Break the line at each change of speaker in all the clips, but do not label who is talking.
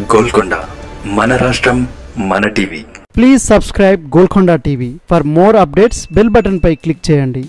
గోల్కొండ మన రాష్ట్రం మన TV
please subscribe Golconda TV for more updates bell button పై క్లిక్ చేయండి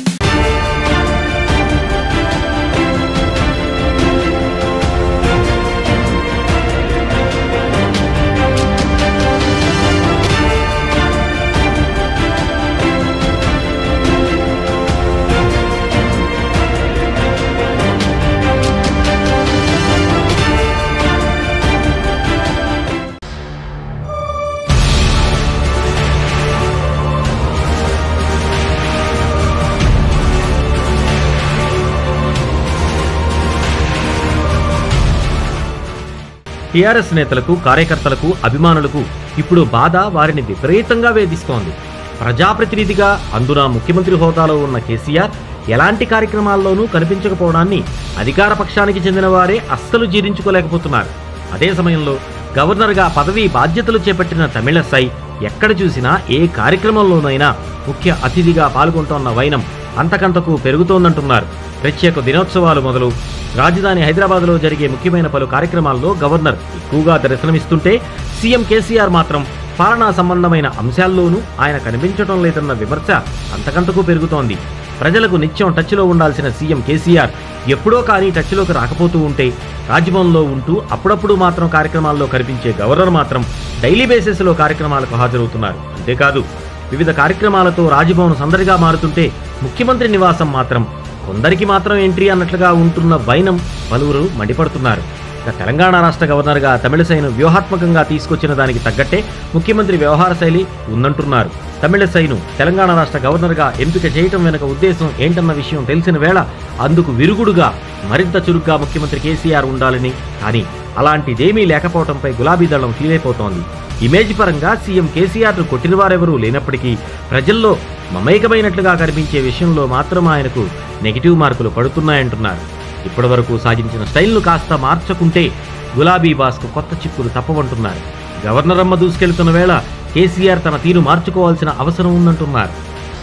టీఆర్ఎస్ నేతలకు కార్యకర్తలకు అభిమానులకు ఇప్పుడు బాధ వారిని విపరీతంగా వేధిస్తోంది ప్రజాప్రతినిధిగా అందున ముఖ్యమంత్రి హోదాలో ఉన్న కేసీఆర్ ఎలాంటి కార్యక్రమాల్లోనూ కనిపించకపోవడాన్ని అధికార పక్షానికి చెందిన వారే అస్సలు జీర్ణించుకోలేకపోతున్నారు అదే సమయంలో గవర్నర్గా పదవీ బాధ్యతలు చేపట్టిన తమిళసై ఎక్కడ చూసినా ఏ కార్యక్రమంలోనైనా ముఖ్య అతిథిగా పాల్గొంటోన్న వైనం అంతకంతకు పెరుగుతోందంటున్నారు ప్రత్యేక దినోత్సవాలు మొదలు రాజధాని హైదరాబాద్లో జరిగే ముఖ్యమైన పలు కార్యక్రమాల్లో గవర్నర్ ఎక్కువగా దర్శనమిస్తుంటే సీఎం కేసీఆర్ మాత్రం పాలనా సంబంధమైన అంశాల్లోనూ ఆయన కనిపించడం లేదన్న విమర్శ అంతకంతకు పెరుగుతోంది ప్రజలకు నిత్యం టచ్లో ఉండాల్సిన సీఎం కేసీఆర్ ఎప్పుడో కానీ టచ్లోకి రాకపోతూ ఉంటే రాజ్భవన్లో ఉంటూ అప్పుడప్పుడు మాత్రం కార్యక్రమాల్లో కనిపించే గవర్నర్ మాత్రం డైలీ బేసిస్లో కార్యక్రమాలకు హాజరవుతున్నారు అంతేకాదు వివిధ కార్యక్రమాలతో రాజ్భవన్ సందడిగా మారుతుంటే ముఖ్యమంత్రి నివాసం మాత్రం కొందరికి మాత్రం ఎంట్రీ అన్నట్లుగా ఉంటున్న వైనం పలువురు మండిపడుతున్నారు ఇక తెలంగాణ రాష్ట్ర గవర్నర్గా తమిళసైను వ్యూహాత్మకంగా తీసుకొచ్చిన దానికి తగ్గట్టే ముఖ్యమంత్రి వ్యవహార శైలి ఉందంటున్నారు తమిళసైను తెలంగాణ రాష్ట్ర గవర్నర్గా ఎంపిక చేయటం వెనుక ఉద్దేశం ఏంటన్న విషయం తెలిసిన వేళ అందుకు విరుగుడుగా మరింత చురుగ్గా ముఖ్యమంత్రి కేసీఆర్ ఉండాలని కానీ అలాంటిదేమీ లేకపోవడంపై గులాబీ దళం ఫీల్ అయిపోతోంది ఇమేజ్ పరంగా సీఎం కేసీఆర్ను కొట్టిన వారెవరూ లేనప్పటికీ ప్రజల్లో మమైకమైనట్లుగా కనిపించే విషయంలో మాత్రం ఆయనకు నెగిటివ్ మార్కులు పడుతున్నాయంటున్నారు ఇప్పటివరకు సాగించిన స్టైల్ను కాస్త మార్చకుంటే గులాబీ బాస్కు కొత్త చిక్కులు తప్పవంటున్నారు గవర్నర్ అమ్మ దూసుకెళ్తున్న వేళ కేసీఆర్ తన తీరు మార్చుకోవాల్సిన అవసరం ఉందంటున్నారు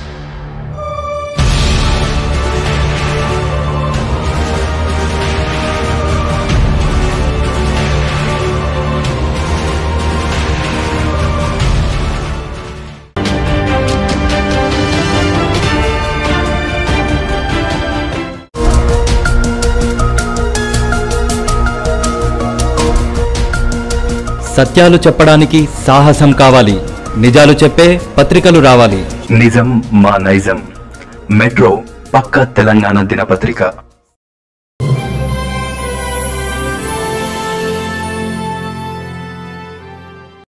సత్యాలు చెప్పడానికి సాహసం కావాలి నిజాలు చెప్పే పత్రికలు రావాలి
నిజం మా నైజం మెట్రో పక్క తెలంగాణ దినపత్రిక